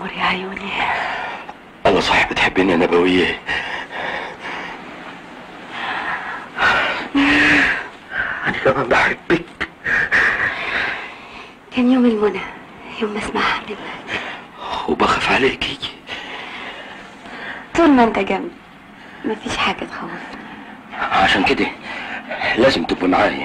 عمر يا عيوني الله صحيح بتحبني يا نبوية أنا كمان بحبك كان يوم المنى يوم ما اسمعها منك وبخاف عليكي طول ما انت جنبي مفيش حاجة تخوفني عشان كده لازم تبقي معايا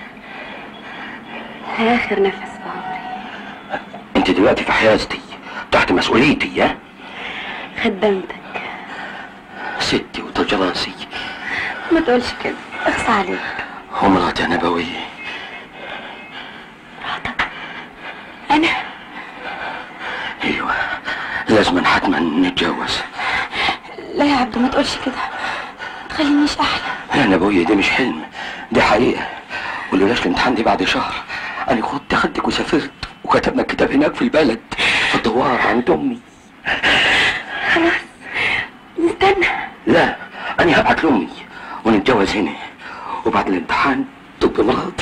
آخر نفس في عمري انت دلوقتي في حيازتي تحت مسؤوليتي يا خدمتك ستي وتاج راسي ما تقولش كده اخصى عليك ومراتي يا نبوية أنا ايوه لازم حتما نتجوز لا يا عبدو ما تقولش كده ما تخلينيش أحلم يا نبوية دي مش حلم دي حقيقة ولولاش الامتحان دي بعد شهر انا خدت خدك وسافرت وكتبنا الكتاب هناك في البلد في الدوار عند امي خلاص نستنى لا انا هبعت لامي ونتجوز هنا وبعد الامتحان تبقى مراتي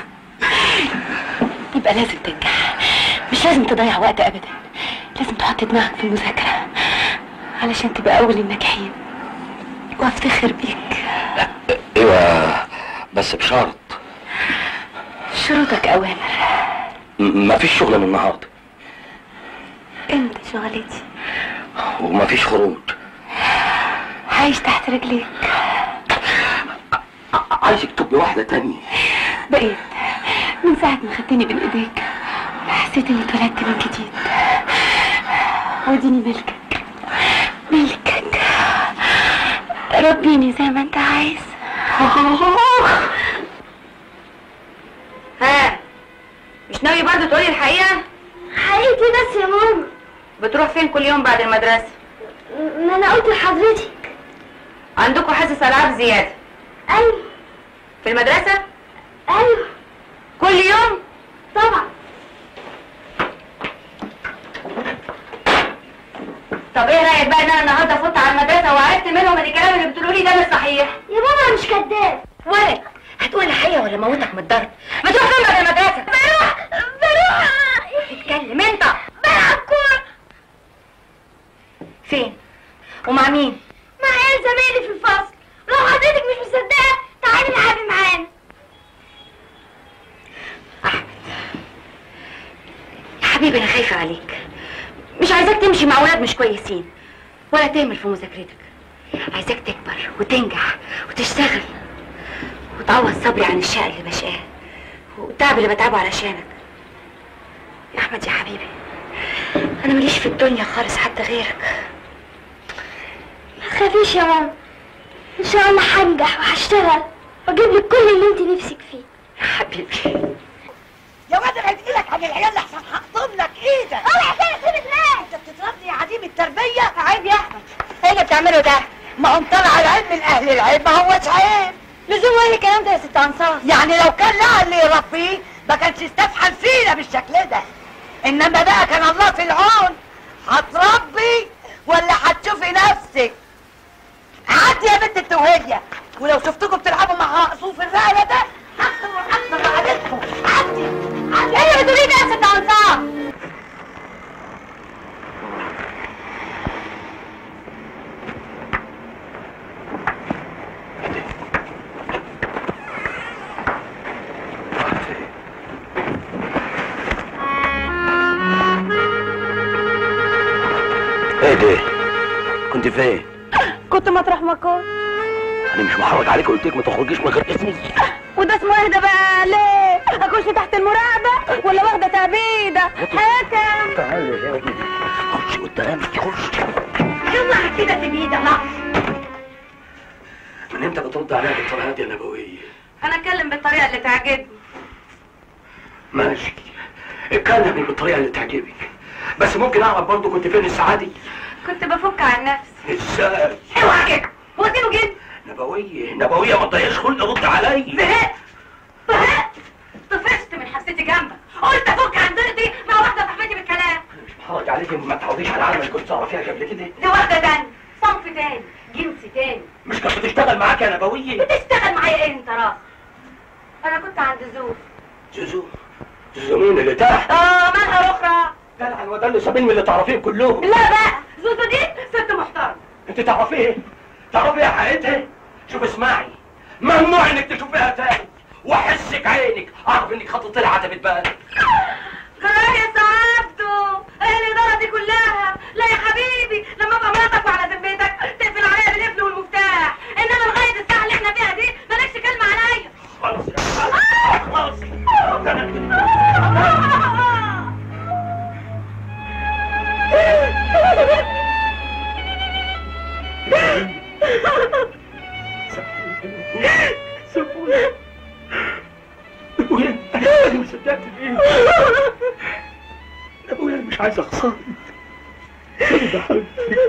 يبقى لازم تنجح مش لازم تضيع وقت أبدا لازم تحط دماغك في المذاكرة علشان تبقى أول الناجحين وافتخر بيك ايوه بس بشرط شروطك أوامر م- ما فيش شغل من النهارده انت شغلتي وما فيش خروج عايش تحت رجليك عايزك تبقي واحدة تانية بقيت من ساعة ما خدتني بين ايديك حسيت اني اتولدت من جديد وديني ملكك ملكك ربيني زي ما انت عايز ها مش ناوي برضه تقولي الحقيقة؟ حقيقتي بس يا ماما بتروح فين كل يوم بعد المدرسة؟ ما انا قلت لحضرتك عندكم حصص ألعاب زيادة ايوه في المدرسة؟ ايوه كل يوم؟ طبعا طب ايه رأيك بقى ان انا النهارده فوت على المدرسة وعرفت منهم ان الكلام اللي بتقولوا لي ده مش صحيح؟ يا ماما أنا مش كداب ولد هتقول الحقيقة ولا موتك من الضرب؟ ما تروح فين بعد المدرسة؟ بروح بروح اتكلم انت بلعب كورة فين؟ ومع مين؟ مع عيال زمايلي في الفصل لو حضرتك مش مصدقة تعالي العبي معانا يا حبيبي انا خايفة عليك مش عايزاك تمشي مع ولاد مش كويسين ولا تهمل في مذاكرتك عايزاك تكبر وتنجح وتشتغل وتعوض صبري عن الشقة اللي بشقاه والتعب اللي بتعبه علشانك يا احمد يا حبيبي انا ماليش في الدنيا خالص حتى غيرك ما تخافيش يا ماما ان شاء الله هنجح وهشتغل واجيب لك كل اللي انت نفسك فيه يا حبيبي يا واد ابعد ايدك عن العيال لحسن هقطم لك ايدك اوعي كده سيبك ليه انت بتضربني يا عديم التربيه عيب يا احمد ايه اللي بتعمله ده ما هو مطلع العيب من اهل العيب ما هوش عيب لزوم ايه الكلام ده يا ست انصار يعني لو كان لها اللي يربيه ما كانش استفحل فينا بالشكل ده انما بقى كان الله في العون هتربي ولا هتشوفي نفسك عدي يا بنت التوهيه ولو شفتكم بتلعبوا مع قصوف الرقبه ده هكتب وحكتب عليكم عدي عدي ايه اللي بتقوليه ده يا ست انصار ايه ده كنت فين كنت مطرح ما كنت انا مش محرج عليك قلت لك ما تخرجيش من غير اذني وده اسمه ايه ده بقى ليه اخش تحت المراقبة ولا واخدة تعبيدة حكم تعالي يا راجل خش قدامي خش يلا كده تبيد الله من امتى بترد عليا بالطريقه دي يا نبويه انا اتكلم بالطريقه اللي تعجبني ماشي اتكلمي بالطريقه اللي تعجبك بس ممكن اعرف برضه كنت فين الساعه دي كنت بفك عن نفسي ازاي اوعى كده هو اديله جد نبويه نبويه ما تضيعش خلق رد عليا زهقت زهقت طفشت من حبستي جنبك قلت افك عن دنيتي مع واحده صاحبتي بالكلام مش محرج عليك ما تعوديش على العالم اللي كنت تعرفيها قبل كده دي واحده تاني صنف تاني جنس تاني مش كانت بتشتغل معاك يا نبويه بتشتغل معايا ايه انت راس انا كنت عند زوز زوزو زوزو مين اللي تحت اه مالها اخرى جدع الواد اللي سابين من اللي تعرفيهم كلهم لا بقى زوزة دي ست محترمة انت تعرفيه تعرفي يا حقيقتها شوف اسمعي ممنوع انك تشوفيها تاني واحسك عينك اعرف انك خطط لها عتبة بقى جرايه يا سعادته ايه الاداره دي كلها لا يا حبيبي لما ابقى مراتك وعلى ذمتك تقفل عليا بالقفل والمفتاح انما لغايه الساعه اللي احنا فيها دي مالكش كلمه عليا خلاص يا خلاص سيبوني ابويا انا مش صدقت فيه ابويا أنا مش عايز اخسرك انا بحبك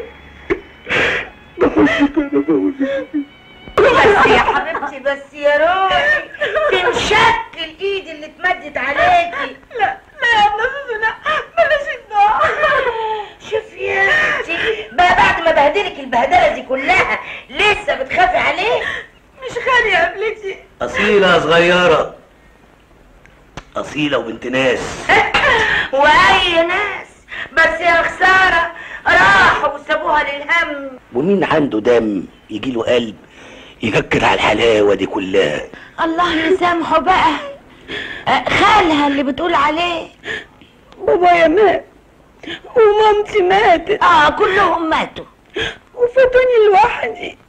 بحبك انا بقول بس يا حبيبتي بس يا روحي تنشك الايد اللي اتمدت عليكي لا لا يا ابن لا بلاش النوع شوف يا اختي بقى بعد ما بهدلك البهدله دي كلها لسه بتخافي عليه مش خالي يا قبلتي أصيلة صغيرة أصيلة وبنت ناس واي ناس بس يا خساره راحوا وسابوها للهم ومين عنده دم يجي له قلب يككر على الحلاوة دي كلها الله يسامحه بقى آه، خالها اللي بتقول عليه بابايا مات ومامتي ماتت اه كلهم ماتوا وفاتوني لوحدي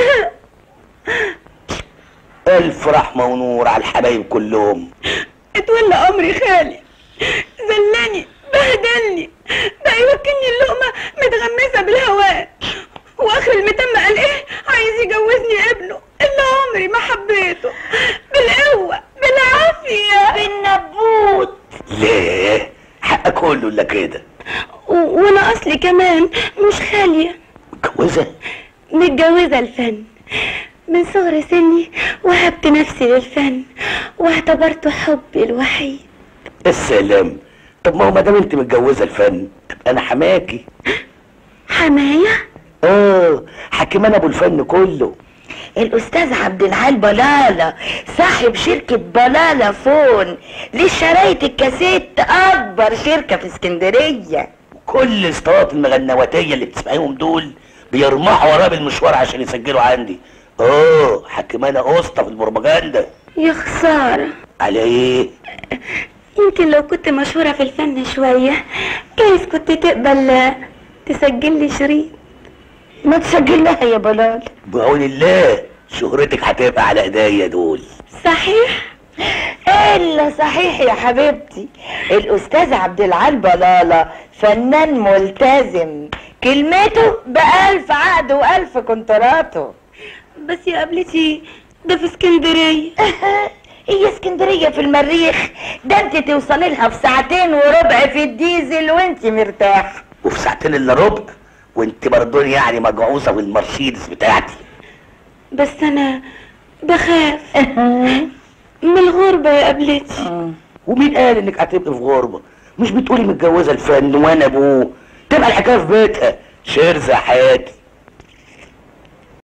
ألف رحمة ونور على الحبايب كلهم اتولى امري خالي زلني بهدلني بقى يوكلني اللقمه متغمسه بالهواء واخر المتم قال ايه عايز يجوزني ابنه اللي عمري ما حبيته بالقوه بالعافيه بالنبوت ليه حقك كله إلا كده و- وانا اصلي كمان مش خاليه متجوزة متجوزه الفن من صغر سني وهبت نفسي للفن واعتبرته حبي الوحيد السلام طب ما هو ما دام انت متجوزة الفن تبقى انا حماكي حمايه اه حكيم انا ابو الفن كله الاستاذ عبد العال بلالة صاحب شركة بلالة فون لشرايط الكاسيت اكبر شركة في اسكندرية كل اسطوات المغنواتية اللي بتسمعيهم دول بيرمحوا وراه بالمشوار عشان يسجلوا عندي اه حكيم انا اسطى في البروباجندا يا خساره على ايه يمكن لو كنت مشهورة في الفن شوية جايز كنت تقبل تسجل لي شريط ما تسجل لها يا بلال بعون الله شهرتك هتبقى على ايديا دول صحيح الا صحيح يا حبيبتي الاستاذ عبد العال بلالة فنان ملتزم كلمته بألف عقد وألف كونتراته بس يا قبلتي ده في اسكندرية هي اسكندرية في المريخ ده انت توصلي لها في ساعتين وربع في الديزل وانت مرتاح وفي ساعتين الا ربع وانت برضون يعني مجعوصه بالمرسيدس بتاعتي بس انا بخاف من الغربة يا قبلتي ومين قال انك هتبقي في غربه مش بتقولي متجوزه الفن وانا ابوه تبقى الحكايه في بيتها شرزه حياتي